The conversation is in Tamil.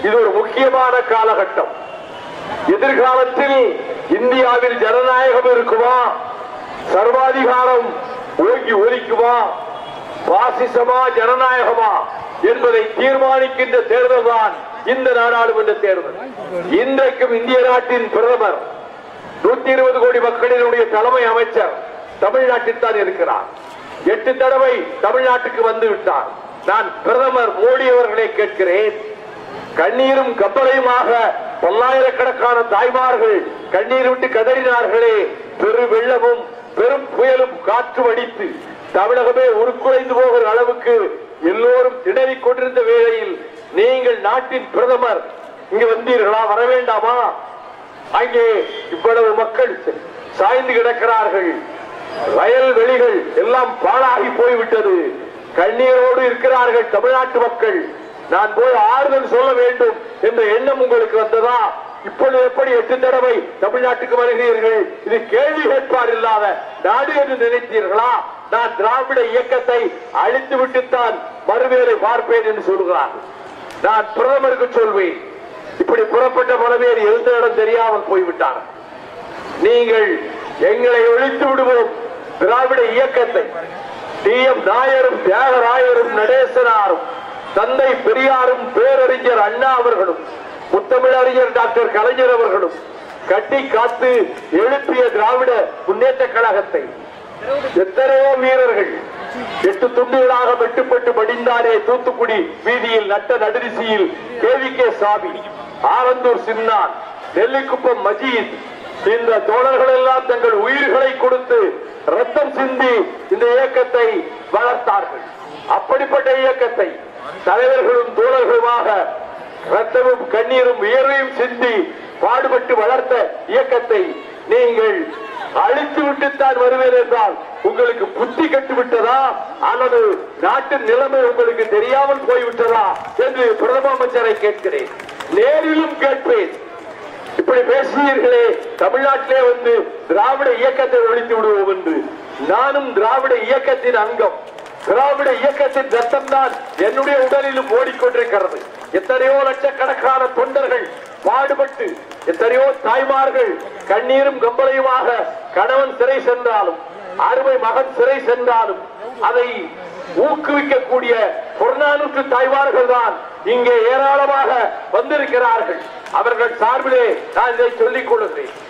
இது ஒரு முக்கியமான காலகட்டம் எதிர்காலத்தில் இந்தியாவில் ஜனநாயகம் இருக்குமா சர்வாதிகாரம் ஓங்கி ஒலிக்குமா பாசிசமா ஜனநாயகமா என்பதை தீர்மானிக்கின்ற தேர்தல் தான் இந்த நாடாளுமன்ற தேர்தல் இன்றைக்கும் இந்திய நாட்டின் பிரதமர் நூத்தி இருபது கோடி மக்களினுடைய தலைமை அமைச்சர் தமிழ்நாட்டில் தான் இருக்கிறார் எட்டு தடவை தமிழ்நாட்டுக்கு வந்து விட்டார் நான் பிரதமர் மோடி அவர்களை கேட்கிறேன் கண்ணீரும் கப்பலையுமாக பல்லாயிரக்கணக்கான தாய்மார்கள் கண்ணீர் விட்டு கதறினார்களே பெரு வெள்ளமும் பெரும் புயலும் காற்று அடித்து தமிழகமே உருக்குலைந்து போகிற அளவுக்கு எல்லோரும் திணறிக் கொண்டிருந்த வேளையில் நீங்கள் நாட்டின் பிரதமர் இங்கு வந்தீர்களா வர வேண்டாமா அங்கே இவ்வளவு மக்கள் சாய்ந்து கிடக்கிறார்கள் வயல்வெளிகள் எல்லாம் பாழாகி போய்விட்டது கண்ணீரோடு இருக்கிறார்கள் தமிழ்நாட்டு மக்கள் நான் போய் ஆறுதல் சொல்ல வேண்டும் என்ற எண்ணம் உங்களுக்கு வந்ததா இப்பொழுது எப்படி எட்டு தடவை தமிழ்நாட்டுக்கு வருகிறீர்கள் இது கேள்வி கேட்பார் இல்லாத நாடு என்று நினைத்தீர்களா நான் திராவிட இயக்கத்தை அழித்து விட்டுத்தான் மறுவேலை பார்ப்பேன் என்று சொல்கிறார் நான் பிரதமருக்கு சொல்வேன் இப்படி புறப்பட்ட பல பேர் எந்த இடம் தெரியாமல் போய்விட்டார் நீங்கள் எங்களை ஒழித்து விடுவோம் திராவிட இயக்கத்தை டி எம் நாயரும் தியாகராயரும் நடேசனாரும் தந்தை பெரியாரும் பேரறிஞர் அண்ணா அவர்களும் முத்தமிழறிஞர் டாக்டர் கலைஞர் அவர்களும் கட்டி காத்து எழுப்பிய திராவிட முன்னேற்ற கழகத்தை எத்தனையோ வீரர்கள் எட்டு துண்டுகளாக வெட்டுப்பட்டு மடிந்தாரே தூத்துக்குடி வீதியில் நட்ட நடுரிசியில் கேவி கே சாமி ஆலந்தூர் சின்னான் நெல்லிக்குப்பம் மஜீத் இந்த தோழர்கள் எல்லாம் தங்கள் உயிர்களை கொடுத்து ரத்தம் சிந்தி இந்த இயக்கத்தை வளர்த்தார்கள் அப்படிப்பட்ட இயக்கத்தை தலைவர்களும் தோழர்களுமாக ரத்தமும் கண்ணீரும் வியர்வையும் சிந்தி பாடுபட்டு வளர்த்த இயக்கத்தை நீங்கள் அழித்து விட்டுத்தான் வருவேன் என்றால் உங்களுக்கு புத்தி கட்டு விட்டதா அல்லது நாட்டின் நிலைமை உங்களுக்கு தெரியாமல் போய்விட்டதா என்று பிரதம அமைச்சரை கேட்கிறேன் நேரிலும் கேட்பேன் இப்படி பேசுவீர்களே தமிழ்நாட்டிலே வந்து திராவிட இயக்கத்தை ஒழித்து விடுவோம் என்று நானும் திராவிட இயக்கத்தின் அங்கம் திராவிட இயக்கத்தின் ரத்தம் தான் என்னுடைய உடலிலும் ஓடிக்கொண்டிருக்கிறது எத்தனையோ லட்சக்கணக்கான தொண்டர்கள் பாடுபட்டு எத்தனையோ தாய்மார்கள் கண்ணீரும் கம்பளையுமாக கணவன் சிறை சென்றாலும் அருமை மகன் சிறை சென்றாலும் அதை ஊக்குவிக்கக்கூடிய புறநானூற்று தாய்மார்கள் தான் இங்கே ஏராளமாக வந்திருக்கிறார்கள் அவர்கள் சார்பிலே நான் இதை சொல்லிக் கொள்கிறேன்